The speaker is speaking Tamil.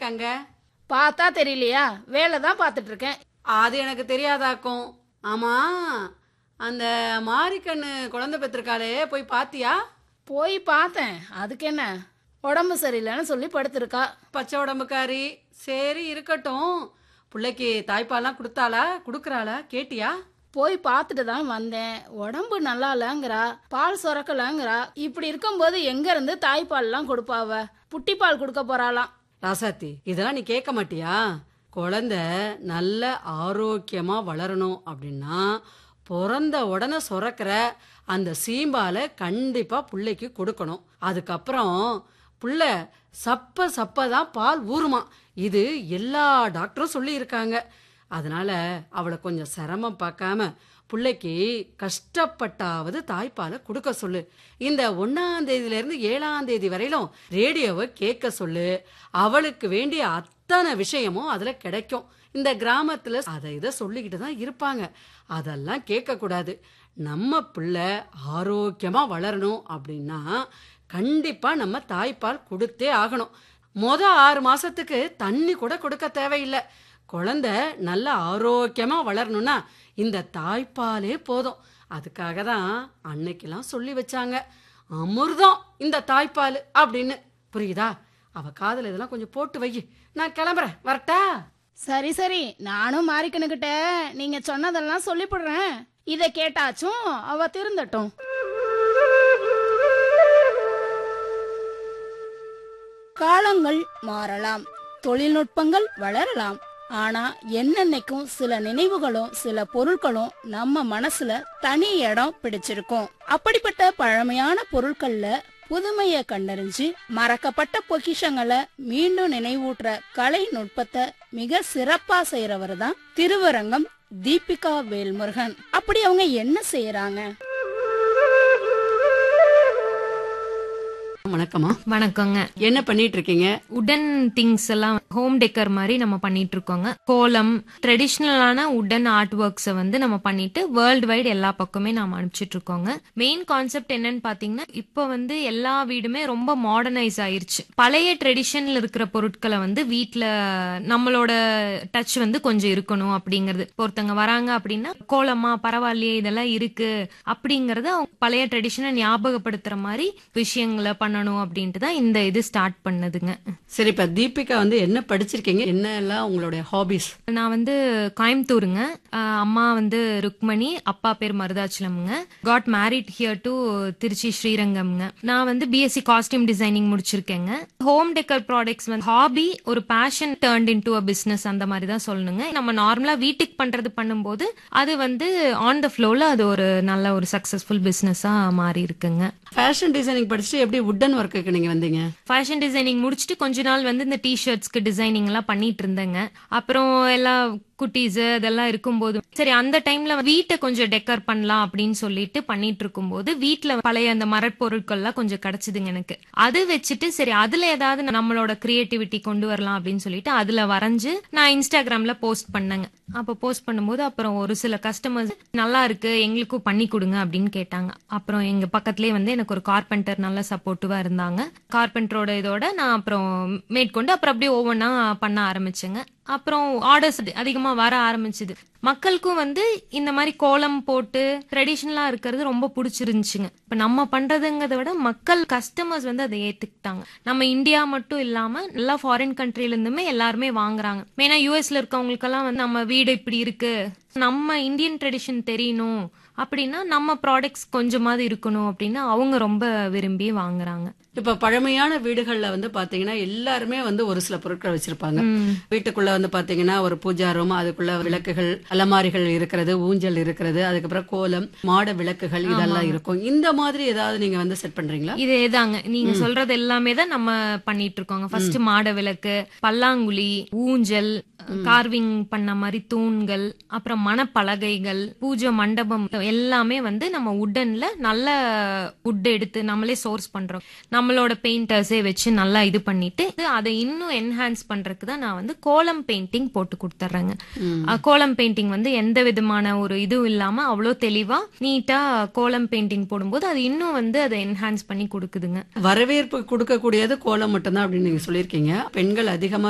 இருக்காங்க பார்த்தா தெரியலையா வேலை தான் பார்த்துட்டு இருக்கேன் அது எனக்கு தெரியாதாக்கும் ஆமா அந்த மாரிக்கண்ணு குழந்தை பெற்றிருக்காளே போய் பாத்தியா போய் பார்த்தேன் அதுக்கு என்ன உடம்பு சரியில்லைன்னு சொல்லி படுத்திருக்கா பச்சை உடம்புக்காரி சரி இருக்கட்டும் பிள்ளைக்கு தாய்ப்பால்லாம் கொடுத்தாளா கொடுக்குறாளா கேட்டியா போய் பார்த்துட்டு தான் வந்தேன் உடம்பு நல்லா இல்லைங்கிறா பால் சுரக்கலங்கிறா இப்படி இருக்கும்போது எங்க இருந்து தாய்ப்பால்லாம் கொடுப்பாவ புட்டிப்பால் கொடுக்க போறாளாம் ராசாத்தி இதெல்லாம் நீ கேட்க மாட்டியா குழந்தை நல்ல ஆரோக்கியமா வளரணும் அப்படின்னா பிறந்த உடனே சுரக்கிற அந்த சீம்பாலை கண்டிப்பா பிள்ளைக்கு கொடுக்கணும் அதுக்கப்புறம் புள்ள சப்ப சப்ப தான் பால் ஊறுமா இது எல்லா டாக்டரும் சொல்லியிருக்காங்க அதனால அவளை கொஞ்சம் சிரமம் பார்க்காம பிள்ளைக்கு கஷ்டப்பட்டாவது தாய்ப்பாலை கொடுக்க சொல்லு இந்த ஒன்னாம் தேதியில இருந்து ஏழாம் தேதி வரையிலும் ரேடியோவை கேட்க சொல்லு அவளுக்கு வேண்டிய அத்தனை விஷயமும் அதுல கிடைக்கும் இந்த கிராமத்துல அதை இதை சொல்லிக்கிட்டு தான் இருப்பாங்க அதெல்லாம் கேட்க கூடாது நம்ம பிள்ளை ஆரோக்கியமா வளரணும் அப்படின்னா கண்டிப்பா நம்ம தாய்ப்பால் கொடுத்தே ஆகணும் மொத ஆறு மாசத்துக்கு தண்ணி கூட கொடுக்க தேவையில்லை குழந்தை நல்ல ஆரோக்கியமா வளரணும்னா இந்த தாய்ப்பாலே போதும் அதுக்காக தான் அன்னைக்கெல்லாம் சொல்லி வச்சாங்க அமிர்தம் இந்த தாய்ப்பால் அப்படின்னு புரியுதா அவ காதுல இதெல்லாம் கொஞ்சம் போட்டு வை நான் கிளம்புறேன் வரட்டா சரி சரி நானும் மாறிக்கணுக்கிட்ட நீங்க சொன்னதெல்லாம் சொல்லிவிடுறேன் இதை கேட்டாச்சும் அவ திருந்தட்டும் காலங்கள் மாறலாம் தொழில்நுட்பங்கள் வளரலாம் ஆனா என்னன்னைக்கும் சில நினைவுகளும் சில பொருட்களும் நம்ம மனசுல தனி இடம் பிடிச்சிருக்கும் அப்படிப்பட்ட பழமையான பொருட்கள்ல புதுமைய கண்டறிஞ்சு மறக்கப்பட்ட பொக்கிஷங்களை மீண்டும் நினைவூட்டுற கலை நுட்பத்தை மிக சிறப்பா செய்யறவர் தான் திருவரங்கம் தீபிகா வேல்முருகன் அப்படி அவங்க என்ன செய்யறாங்க வணக்கம்மா வணக்கங்க என்ன பண்ணிட்டு இருக்கீங்க உடன் திங்ஸ் எல்லாம் ஹோம் டெக்கர் மாதிரி நம்ம பண்ணிட்டு இருக்கோங்க கோலம் ட்ரெடிஷ்னலான உடன் ஆர்ட் ஒர்க்ஸை வந்து நம்ம பண்ணிட்டு வேர்ல்டு வைடு எல்லா பக்கமே நாம அனுப்பிச்சிட்டு இருக்கோங்க மெயின் கான்செப்ட் என்னன்னு பாத்தீங்கன்னா இப்போ வந்து எல்லா வீடுமே ரொம்ப மாடர்னைஸ் ஆயிருச்சு பழைய ட்ரெடிஷன்ல இருக்கிற பொருட்களை வந்து வீட்ல நம்மளோட டச் வந்து கொஞ்சம் இருக்கணும் அப்படிங்கிறது இப்போ ஒருத்தங்க வராங்க அப்படின்னா கோலமா பரவாயில்லையே இதெல்லாம் இருக்கு அப்படிங்கறத அவங்க பழைய ட்ரெடிஷனை ஞாபகப்படுத்துற மாதிரி விஷயங்களை பண்ணணும் அப்படின்ட்டு தான் இந்த இது ஸ்டார்ட் பண்ணதுங்க சரி இப்ப தீபிகா வந்து என்ன படிச்சிருக்கீங்க என்ன எல்லாம் உங்களுடைய ஹாபிஸ் நான் வந்து கோயம்புத்தூருங்க ஆஹ் அம்மா வந்து ருக்மணி அப்பா பேர் மருதாச்சலம்ங்க got married here to Trichy ஸ்ரீரங்கம்ங்க நான் வந்து பிஎஸ்சி காஸ்டியூம் டிசைனிங் முடிச்சிருக்கேங்க ஹோம் டெக்கர் ப்ராடக்ட்ஸ் வந்து ஹாபி ஒரு passion turned into a business அந்த மாதிரி தான் சொல்லணுங்க நம்ம நார்மலா வீட்டுக்கு பண்றது பண்ணும்போது அது வந்து ஆன் த ஃப்ளோல அது ஒரு நல்ல ஒரு சக்சஸ்ஃபுல் பிசினஸா மாறி இருக்குங்க ஃபேஷன் டிசைனிங் படிச்சுட்டு எப்படி உட்டன் ஒர்க்குக்கு நீங்க வந்தீங்க ஃபேஷன் டிசைனிங் முடிச்சுட்டு கொஞ்ச நாள் வந்து இந்த டிஷர்ட்ஸ்க்கு டிசைனிங் எல்லாம் பண்ணிட்டு இருந்தேங்க அப்புறம் எல்லாம் குட்டீஸ் அதெல்லாம் இருக்கும்போது சரி அந்த டைம்ல வீட்டை கொஞ்சம் டெக்கர் பண்ணலாம் அப்படின்னு சொல்லிட்டு பண்ணிட்டு இருக்கும்போது வீட்ல பழைய அந்த மரப்பொருட்கள்லாம் கொஞ்சம் கிடைச்சதுங்க எனக்கு அது வச்சுட்டு சரி அதுல ஏதாவது நம்மளோட கிரியேட்டிவிட்டி கொண்டு வரலாம் அப்படின்னு சொல்லிட்டு அதுல வரைஞ்சு நான் இன்ஸ்டாகிராம்ல போஸ்ட் பண்ணேங்க அப்ப போஸ்ட் பண்ணும்போது அப்புறம் ஒரு சில கஸ்டமர்ஸ் நல்லா இருக்கு எங்களுக்கும் பண்ணி கொடுங்க அப்படின்னு கேட்டாங்க அப்புறம் எங்க பக்கத்துலயே வந்து எனக்கு ஒரு கார்பெண்டர் நல்ல சப்போர்ட்டிவா இருந்தாங்க கார்பெண்டரோட இதோட நான் அப்புறம் மேற்கொண்டு அப்புறம் அப்படியே ஒவ்வொன்றா பண்ண ஆரம்பிச்சேங்க அப்புறம் ஆர்டர்ஸ் அதிகமா வர ஆரம்பிச்சது மக்களுக்கும் வந்து இந்த மாதிரி கோலம் போட்டு ட்ரெடிஷ்னலா இருக்கிறது ரொம்ப பிடிச்சிருந்துச்சுங்க இப்ப நம்ம பண்றதுங்கிறத விட மக்கள் கஸ்டமர்ஸ் வந்து அதை ஏத்துக்கிட்டாங்க நம்ம இந்தியா மட்டும் இல்லாம எல்லா ஃபாரின் கண்ட்ரில இருந்துமே எல்லாருமே வாங்குறாங்க மெயினா யூஎஸ்ல இருக்கவங்களுக்கெல்லாம் வந்து நம்ம வீடு இப்படி இருக்கு நம்ம இந்தியன் ட்ரெடிஷன் தெரியணும் அப்படின்னா நம்ம ப்ராடக்ட்ஸ் கொஞ்சமாவது இருக்கணும் அப்படின்னு அவங்க ரொம்ப விரும்பி வாங்குறாங்க இப்ப பழமையான வீடுகள்ல வந்து பாத்தீங்கன்னா எல்லாருமே வந்து ஒரு சில பொருட்கள் வச்சிருப்பாங்க ம். வீட்டுக்குள்ள வந்து பாத்தீங்கன்னா ஒரு பூஜா ரூம் அதுக்குள்ள விளக்குகள் அலமாரிகள் இருக்கிறது ஊஞ்சல் இருக்கிறது அதுக்கப்புறம் கோலம் மாட விளக்குகள் இதெல்லாம் இருக்கும் இந்த மாதிரி ஏதாவது நீங்க வந்து செட் பண்றீங்களா இதேதாங்க நீங்க சொல்றது எல்லாமே தான் நம்ம பண்ணிட்டு இருக்கோங்க ஃபர்ஸ்ட் மாட விளக்கு பல்லாங்குழி ஊஞ்சல் கார்விங் பண்ண மாதிரி தூண்கள் அப்புறம் மணப்பலகைகள் பூஜை மண்டபம் எல்லாமே வந்து நம்ம உட்டன்ல நல்ல உட் எடுத்து நம்மளே சோர்ஸ் பண்றோம் நம்மளோட பெயிண்டர்ஸே வச்சு நல்லா இது பண்ணிட்டு அதை இன்னும் என்ஹான்ஸ் பண்றதுக்கு தான் நான் வந்து கோலம் பெயிண்டிங் போட்டு கொடுத்துட்றேங்க அஹ், கோலம் பெயிண்டிங் வந்து எந்த விதமான ஒரு இதுவும் இல்லாம அவ்வளோ தெளிவா நீட்டா கோலம் பெயிண்டிங் போடும்போது அது இன்னும் வந்து அதை என்ஹான்ஸ் பண்ணி கொடுக்குதுங்க வரவேற்பு கொடுக்கக்கூடியது கோலம் மட்டும்தான் அப்படின்னு நீங்க சொல்லியிருக்கீங்க பெண்கள் அதிகமா